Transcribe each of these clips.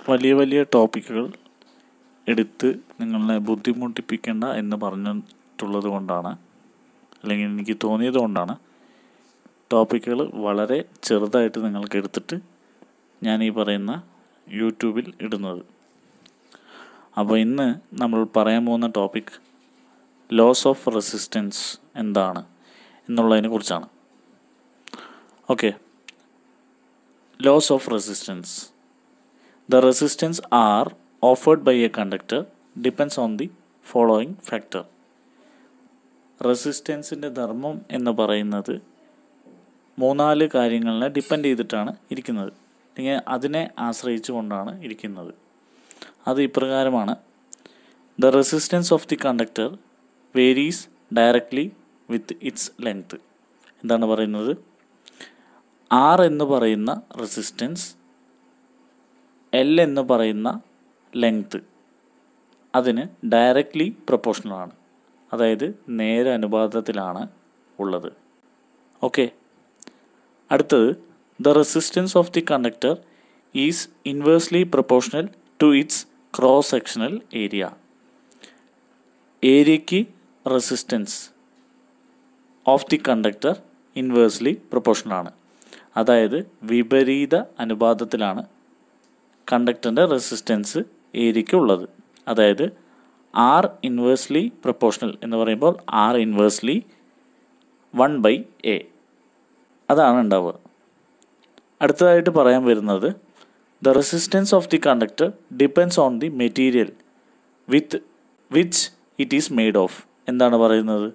വലിയ വലിയ ടോപ്പിക്കുകൾ എടുത്ത് നിങ്ങളെ ബുദ്ധിമുട്ടിപ്പിക്കേണ്ട എന്ന് പറഞ്ഞിട്ടുള്ളത് കൊണ്ടാണ് അല്ലെങ്കിൽ എനിക്ക് തോന്നിയത് കൊണ്ടാണ് ടോപ്പിക്കുകൾ വളരെ ചെറുതായിട്ട് നിങ്ങൾക്ക് എടുത്തിട്ട് ഞാൻ ഈ പറയുന്ന യൂട്യൂബിൽ ഇടുന്നത് അപ്പോൾ ഇന്ന് നമ്മൾ പറയാൻ പോകുന്ന ടോപ്പിക് ലോസ് ഓഫ് റെസിസ്റ്റൻസ് എന്താണ് എന്നുള്ളതിനെ കുറിച്ചാണ് okay laws of resistance the resistance R offered by a conductor depends on the following factor റെസിസ്റ്റൻസിൻ്റെ ധർമ്മം എന്ന് പറയുന്നത് മൂന്നാല് കാര്യങ്ങളെ ഡിപ്പെൻഡ് ചെയ്തിട്ടാണ് ഇരിക്കുന്നത് അല്ലെങ്കിൽ അതിനെ ആശ്രയിച്ചു കൊണ്ടാണ് ഇരിക്കുന്നത് അത് ഇപ്രകാരമാണ് the resistance of the conductor varies directly with its length എന്താണ് പറയുന്നത് ആർ എന്ന് പറയുന്ന റെസിസ്റ്റൻസ് എൽ എന്ന് പറയുന്ന ലെങ്ത് അതിന് ഡയറക്ട്ലി പ്രൊപ്പോർഷണലാണ് അതായത് നേരെ അനുപാതത്തിലാണ് ഉള്ളത് ഓക്കെ അടുത്തത് the resistance of the conductor is inversely proportional to its cross sectional area ഏരിയയ്ക്ക് resistance of the conductor inversely പ്രൊപ്പോർഷണലാണ് അതായത് വിപരീത അനുപാതത്തിലാണ് കണ്ടക്ടറിൻ്റെ റെസിസ്റ്റൻസ് ഏരിയയ്ക്ക് ഉള്ളത് അതായത് ആർ ഇൻവേഴ്സ്ലി പ്രൊപ്പോർഷണൽ എന്ന് പറയുമ്പോൾ R inversely one by A അതാണ് ഉണ്ടാവുക അടുത്തതായിട്ട് പറയാൻ വരുന്നത് the resistance of the conductor depends on the material with which it is made of എന്താണ് പറയുന്നത്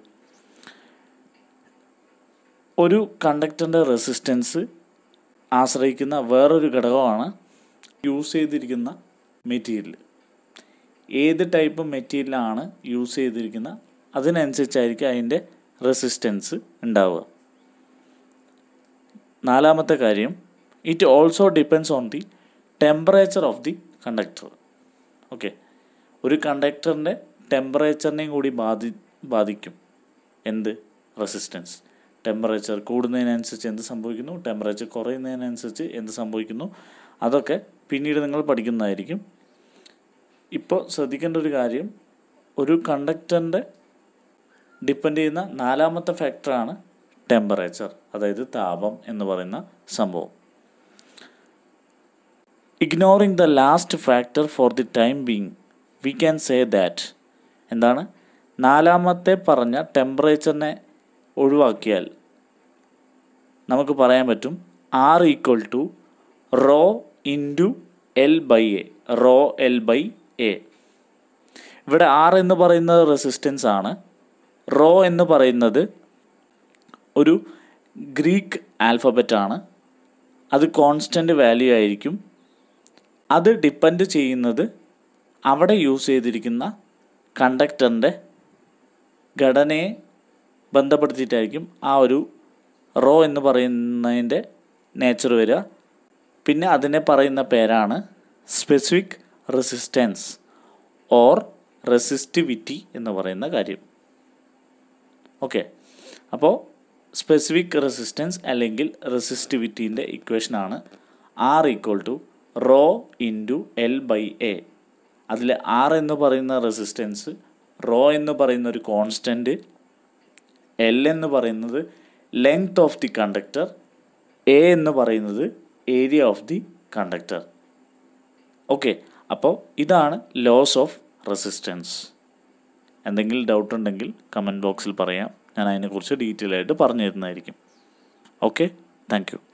ഒരു കണ്ടക്ടറിൻ്റെ റെസിസ്റ്റൻസ് ആശ്രയിക്കുന്ന വേറൊരു ഘടകമാണ് യൂസ് ചെയ്തിരിക്കുന്ന മെറ്റീരിയൽ ഏത് ടൈപ്പ് മെറ്റീരിയലാണ് യൂസ് ചെയ്തിരിക്കുന്ന അതിനനുസരിച്ചായിരിക്കും അതിൻ്റെ റെസിസ്റ്റൻസ് ഉണ്ടാവുക നാലാമത്തെ കാര്യം it also depends on the temperature of the conductor okay ഒരു കണ്ടക്ടറിൻ്റെ ടെമ്പറേച്ചറിനെയും കൂടി ബാധി ബാധിക്കും എന്ത് റെസിസ്റ്റൻസ് ടെമ്പറേച്ചർ കൂടുന്നതിനനുസരിച്ച് എന്ത് സംഭവിക്കുന്നു ടെമ്പറേച്ചർ കുറയുന്നതിനനുസരിച്ച് എന്ത് സംഭവിക്കുന്നു അതൊക്കെ പിന്നീട് നിങ്ങൾ പഠിക്കുന്നതായിരിക്കും ഇപ്പോൾ ശ്രദ്ധിക്കേണ്ട ഒരു കാര്യം ഒരു കണ്ടക്ടറിൻ്റെ ഡിപ്പെൻഡ് ചെയ്യുന്ന നാലാമത്തെ ഫാക്ടറാണ് ടെമ്പറേച്ചർ അതായത് താപം എന്ന് പറയുന്ന സംഭവം ignoring the last factor for the time being we can say that എന്താണ് നാലാമത്തെ പറഞ്ഞ ടെമ്പറേച്ചറിനെ ഒഴിവാക്കിയാൽ നമുക്ക് പറയാൻ പറ്റും R equal to rho into L by A rho L by A ഇവിടെ ആർ എന്ന് പറയുന്നത് റെസിസ്റ്റൻസ് ആണ് റോ എന്ന് പറയുന്നത് ഒരു ഗ്രീക്ക് ആൽഫബറ്റ് ആണ് അത് കോൺസ്റ്റൻ്റ് വാല്യൂ ആയിരിക്കും അത് ഡിപ്പെൻഡ് ചെയ്യുന്നത് അവിടെ യൂസ് ചെയ്തിരിക്കുന്ന കണ്ടക്ടറിൻ്റെ ഘടനയെ ബന്ധപ്പെടുത്തിയിട്ടായിരിക്കും ആ ഒരു റോ എന്ന് പറയുന്നതിൻ്റെ നേച്ചർ വരിക പിന്നെ അതിനെ പറയുന്ന പേരാണ് സ്പെസിഫിക് റെസിസ്റ്റൻസ് ഓർ റെസിസ്റ്റിവിറ്റി എന്ന് പറയുന്ന കാര്യം ഓക്കെ അപ്പോൾ സ്പെസിഫിക് റെസിസ്റ്റൻസ് അല്ലെങ്കിൽ റെസിസ്റ്റിവിറ്റീൻ്റെ ഇക്വേഷനാണ് R equal to rho into L by A അതിൽ ആർ എന്ന് പറയുന്ന റെസിസ്റ്റൻസ് റോ എന്ന് പറയുന്ന ഒരു കോൺസ്റ്റൻറ്റ് എൽ എന്ന് പറയുന്നത് length of the conductor A എന്ന് പറയുന്നത് area of the conductor okay അപ്പോൾ ഇതാണ് ലോസ് ഓഫ് റെസിസ്റ്റൻസ് എന്തെങ്കിലും ഡൗട്ട് ഉണ്ടെങ്കിൽ കമൻറ്റ് ബോക്സിൽ പറയാം ഞാൻ അതിനെക്കുറിച്ച് ഡീറ്റെയിൽ ആയിട്ട് പറഞ്ഞു തരുന്നതായിരിക്കും ഓക്കെ താങ്ക് യു